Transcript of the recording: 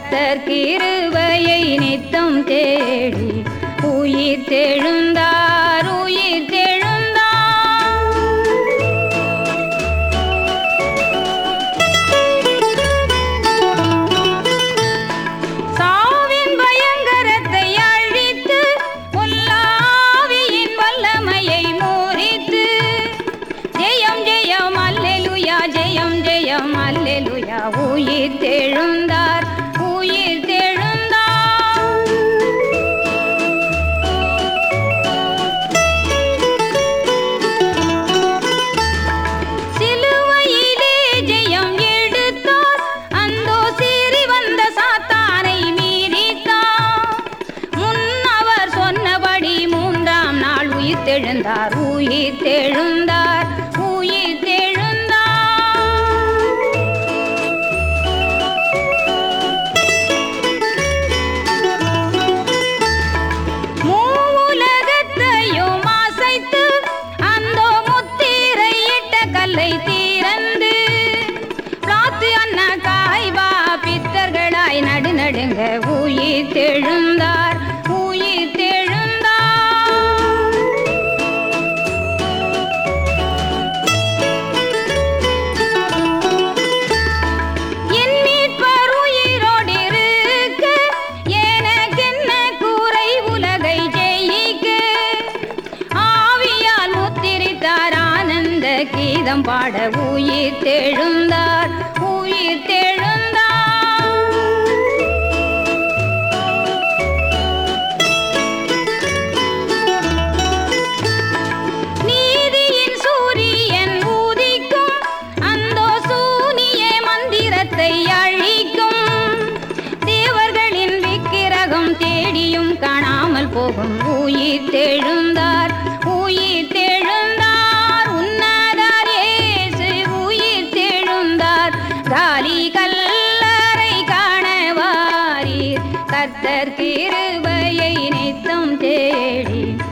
கர்த்தர் கிருபையை நித்தம் தேடி உயிர் தெழுந்தார் உயிர் தெழுந்தார் சாவின் பயங்கரத்தை அழித்து பொல்லாவியின் வல்லமையை மோரித்து ஜெயம் ஜெயம் அல்லேலுயா ஜெயம் ஜெயம் அல்லேலுயா உயிர் தெழுந்தார் உயிர் தெழுந்தார் சிலுவையிலே ஜெயம் எடுத்தார் அந்தோ சீறி வந்த சாத்தானை மீறித்தார் முன் அவர் சொன்னபடி மூன்றாம் நாள் உயிர் தெழுந்தார் உயிர் தெழுந்தார் உயிர் தெழுந்தார் மூவுலகத்தையும் அசைத்து அந்தோ முத்திரையிட்ட கல்லை தீரந்து பிளாத்து அண்ணா காய்வா பித்தர்களாய் நடுநடுங்க உயிர் தெழுந்தார் உயிர் தெழுந்தார் என் மீட்பர் உயிரோடு இருக்க, எனக்கென்ன குறை உலகை ஜெயிக்க? ஆவியால் முத்திரித்தார் ஆனந்த கீதம் பாட உயிர் தெழுந்தார் உயிர் தெழுந்தார் நீதியின் சூரியன் உதிக்கும் அந்தோ சூனிய மந்திரத்தை அழிக்கும் தேவர்களின் விக்கிரகம் தேடியும் காணாமல் போகும் உயிர் தெழுந்தார் உயிர் தெழுந்தார் உன்னதார் இயேசு உயிர் தெழுந்தார் காலி கல்லறை காணவாரீர் கர்த்தர் கிருபையை நித்தம் தேடி